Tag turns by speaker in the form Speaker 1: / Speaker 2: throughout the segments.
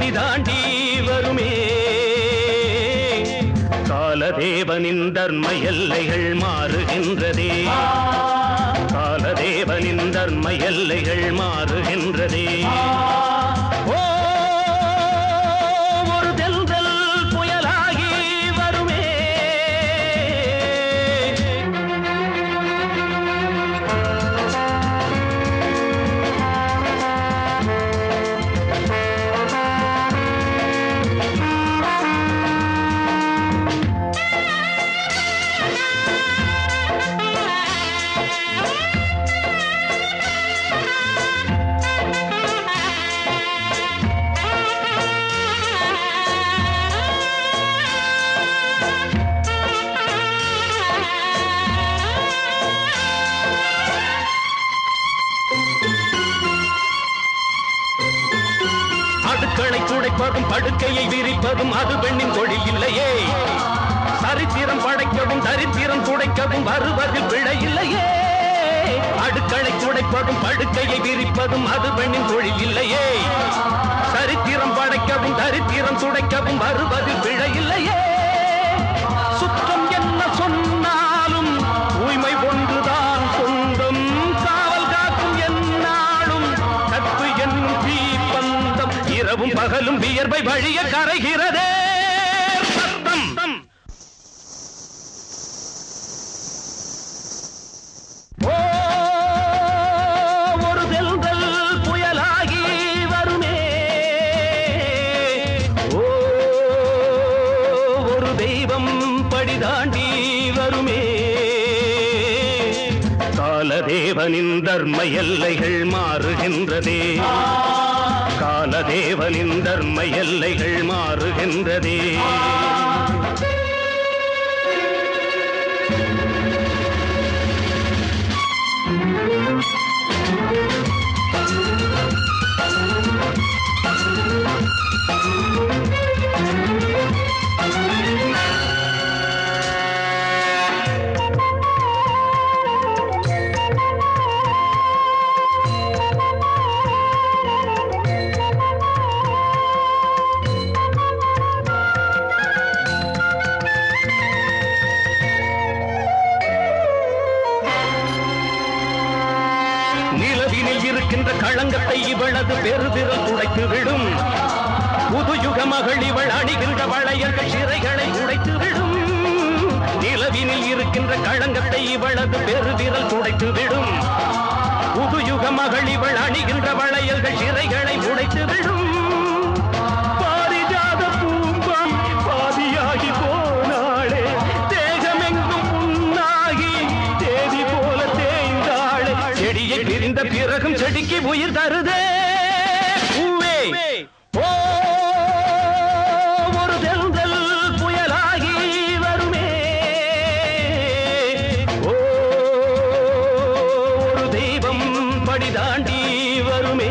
Speaker 1: படி தாண்டி வருமே காலதேவனின் தர்ம எல்லைகள் மாறுகின்றதே காலதேவனின் தர்ம எல்லைகள் மாறுகின்றதே ஓ, ஒரு தெல்தல் புயலாகி வருமே அடுக்களை துடைப்பதும் படுக்கையை விரிப்பதும் அது பெண்ணின் தொழில் இல்லையே சரித்திரம் படைக்கவும் தரித்திரம் துடைக்கவும் வருவதில் பிழை இல்லையே அடுக்களை துடைப்பதும் படுக்கையை விரிப்பதும் அது பெண்ணின் தொழில் இல்லையே சரித்திரம் படைக்கவும் தரித்திரம் துடைக்கவும் வருவதில் பிழை இல்லையே சுற்றம் என்ன சொன்னாலும் தூய்மை ஒன்றுதான் சொந்தம் காவல் காக்கும் என்னாலும் கற்பு என்னும் தீப்பந்தம் இரவும் பகலும் வியர்வை வழிய கரைகிறதே சத்தம் ஓ, ஒரு தெல்தல் புயலாகி வருமே ஓ, ஒரு தெய்வம் படி தாண்டி வருமே காலதேவனின் தர்ம எல்லைகள் மாறுகின்றதே காலதேவனின் தர்ம எல்லைகள் மாறுகின்றதே நிலவினில் இருக்கின்ற களங்கத்தை இவளது பெருவிரல் துடைத்து விடும் புதுயுக மகள் இவள் அணிகின்ற வளையர்கள் சிறைகளை உடைத்து விடும் நிலவினில் இருக்கின்ற களங்கத்தை இவளது பெருவிரல் துடைத்து விடும் புதுயுக மகள் இவள் அணிகின்ற வளையல்கள் சிறைகளை உடைத்து விடும் பாரிஜாத பூம்பாம் பாதியாகி போனாளே தேகமெங்கும் புண்ணாகி தேதி போல தேய்ந்தாளே செடியை பிரிந்த பிறகும் செடிக்கு உயிர் தருதே பூவே ஓ ஒரு தெல்தல் புயலாகி வருமே ஓ ஒரு தெய்வம் படி தாண்டி வருமே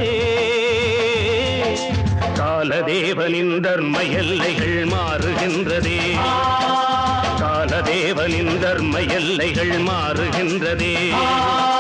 Speaker 1: காலதேவனின் தர்ம எல்லைகள் மாறுகின்றதே காலதேவனின் தர்ம எல்லைகள் மாறுகின்றதே